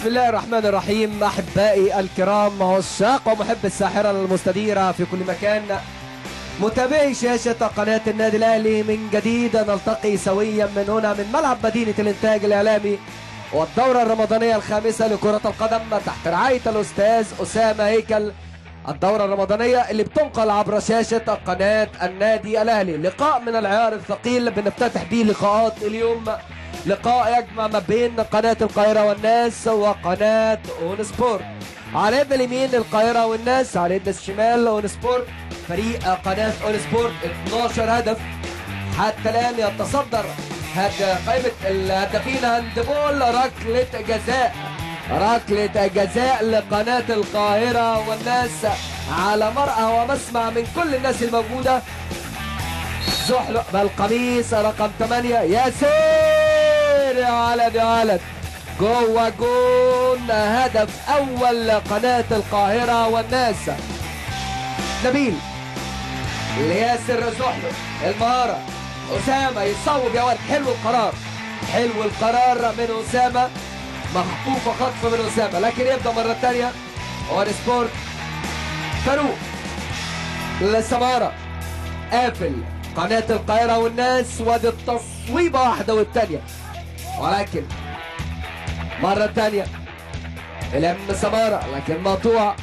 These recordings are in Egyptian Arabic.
بسم الله الرحمن الرحيم احبائي الكرام عشاق ومحب الساحره المستديره في كل مكان متابعي شاشه قناه النادي الاهلي من جديد نلتقي سويا من هنا من ملعب مدينه الانتاج الاعلامي والدوره الرمضانيه الخامسه لكره القدم تحت رعايه الاستاذ اسامه هيكل الدورة الرمضانية اللي بتنقل عبر شاشة قناة النادي الأهلي لقاء من العيار الثقيل بنفتتح به لقاءات اليوم لقاء يجمع ما بين قناة القاهرة والناس وقناة اون سبورت على يد اليمين القاهرة والناس على يد الشمال اون سبورت فريق قناة اون سبورت 12 هدف حتى الآن يتصدر هد قائمة الهدافين هاندبول ركلة جزاء ركلة جزاء لقناة القاهرة والناس على مرأى ومسمع من كل الناس الموجودة زحلق بالقميص رقم 8 ياسر يا ولد يا ولد جوه جون هدف اول لقناة القاهرة والناس نبيل لياسر زحلق المهارة أسامة يصوب يا ولد حلو القرار حلو القرار من أسامة مخطوفة خطف من أسامة لكن يبدأ مرة ثانية اون سبورت فاروق لسمارة قافل قناة القاهرة والناس وادي التصويبة واحدة والتانية ولكن مرة تانية الام سمارة لكن مقطوع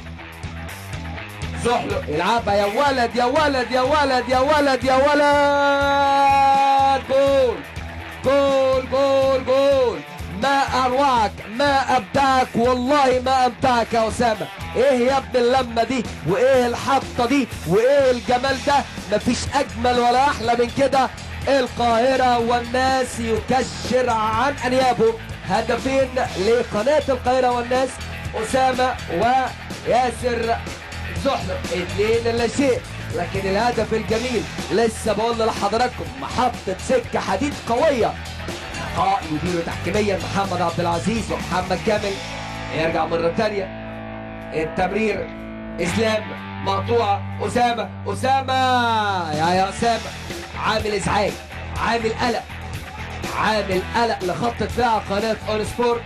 زحلق يلعبها يا ولد يا ولد يا ولد يا ولد يا ولد جول جول جول جول ما اروعك ما ابدعك والله ما امتعك يا اسامه ايه يا ابن اللمه دي وايه الحطه دي وايه الجمال ده مفيش اجمل ولا احلى من كده القاهره والناس يكشر عن انيابه هدفين لقناه القاهره والناس اسامه وياسر زحلق اتنين لا شيء لكن الهدف الجميل لسه بقول لحضراتكم محطه سكه حديد قويه لقاء يدير تحكيميا محمد عبد العزيز ومحمد كامل يرجع مرة ثانية التمرير اسلام مقطوعة اسامة اسامة يا يا اسامة عامل ازعاج عامل قلق عامل قلق لخط دفاع قناة اون سبورت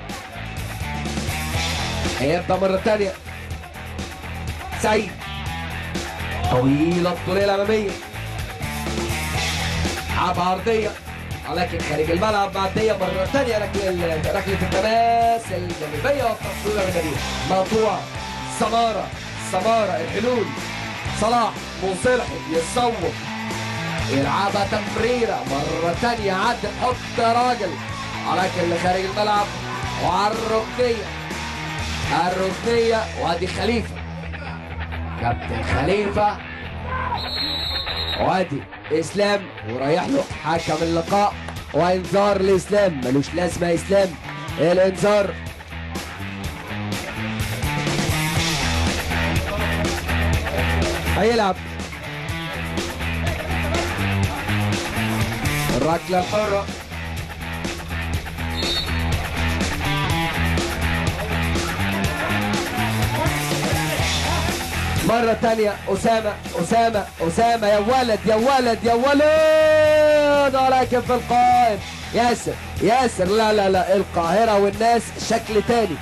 هيبدا مرة ثانية سعيد طويلة الطولية الأمامية لعبة عرضية ولكن خارج الملعب معدية مرة ثانية ركلة ركلة التماس الجانبية والتصوير من نبيل مقطوعة سمارة سمارة الحلول صلاح مصلحي يصوب يلعبها تمريرة مرة ثانية عدل حط راجل ولكن اللي خارج الملعب وعلى الركنية الركنية وادي خليفة كابتن خليفة وادي اسلام ورايح له حكم اللقاء وانذار لاسلام ملوش لازمه اسلام الانذار هيلعب الركله الحره مرة تانية أسامة أسامة أسامة يا ولد يا ولد يا ولد ولكن في القائم ياسر ياسر لا لا لا القاهرة والناس شكل تاني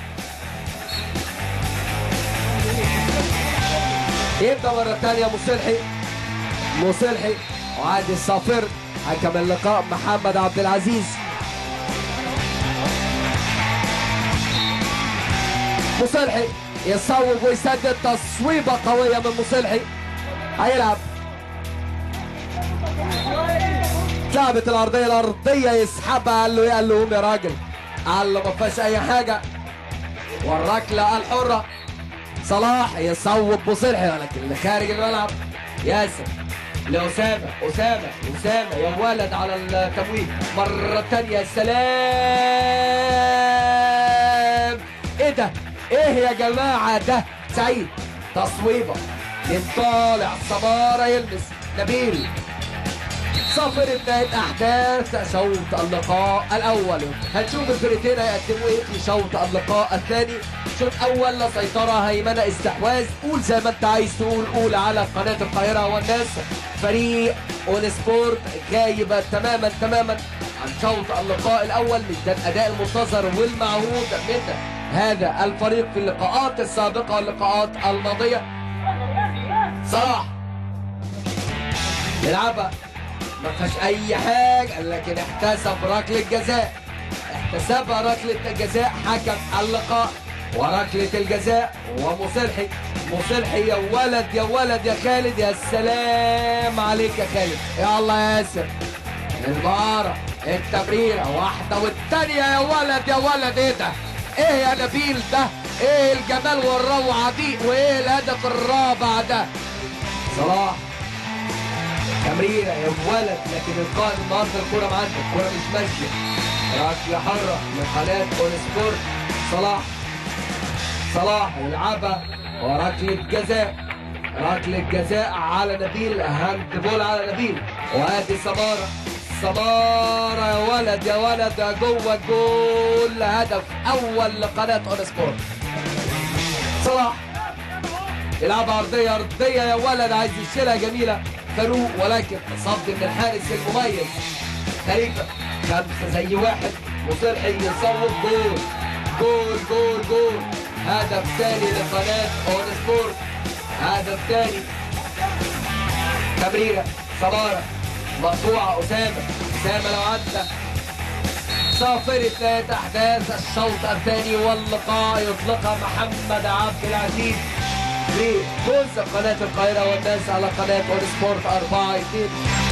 يبدأ مرة تانية مصلحي مصلحي وعادي الصافر حكم اللقاء محمد عبد العزيز مصلحي يصوب ويسدد تصويبة قوية من مصلحي هيلعب ثابت الأرضية الأرضية يسحبها قال له قال له قوم يا راجل قال له ما فيهاش أي حاجة والركلة الحرة صلاح يصوب مصلحي ولكن اللي خارج الملعب ياسر لأسامة أسامة أسامة يا ولد على التمويل مرة تانية سلام إيه ده؟ ايه يا جماعة ده سعيد تصويبة طالع سمارة يلمس نبيل صفر بداية أحداث شوط اللقاء الأول هنشوف الفرقتين هيقدموا إيه في شوط اللقاء الثاني شوط أول سيطرة هيمنة استحواذ قول زي ما أنت عايز تقول قول على قناة القاهرة والناس فريق اون سبورت غايب تماما تماما عن شوط اللقاء الأول مش ده الأداء المنتظر والمعهود من هذا الفريق في اللقاءات السابقة واللقاءات الماضية صلاح يلعبها ما فيهاش اي حاجة لكن احتسب ركلة جزاء احتسبها ركلة الجزاء حكم اللقاء وركلة الجزاء ومصلحي مصلحي يا ولد يا ولد يا خالد يا سلام عليك يا خالد يا الله يا ياسر المهارة التمريرة واحدة والتانية يا ولد يا ولد ايه ده؟ ايه يا نبيل ده؟ ايه الجمال والروعة دي؟ وايه الهدف الرابع ده؟ صلاح تمريرة يا ولد لكن القائد النهارده الكورة معاك الكورة مش ماشية ركلة حرة لقناة اون سبورت صلاح صلاح يلعبها وركلة جزاء ركلة جزاء على نبيل هاند بول على نبيل وادي سمارة سمارة يا ولد يا ولد يا جوه الجول هدف أول لقناة اون سبورت صلاح يلعب عرضية أرضية يا ولد عايز يشيلها جميلة فاروق ولكن صد من الحارس المميز خليفة خمسة زي واحد وصلحي يصوب جول جول جول جول هدف ثاني لقناة اون سبورت هدف ثاني تمريرة سمارة مقطوعة أسامة أسامة لو عدى صافرة أحداث الشوط الثاني واللقاء يطلقها محمد عبد العزيز لفوز قناة القاهرة والناس على قناة اون سبورت 4 2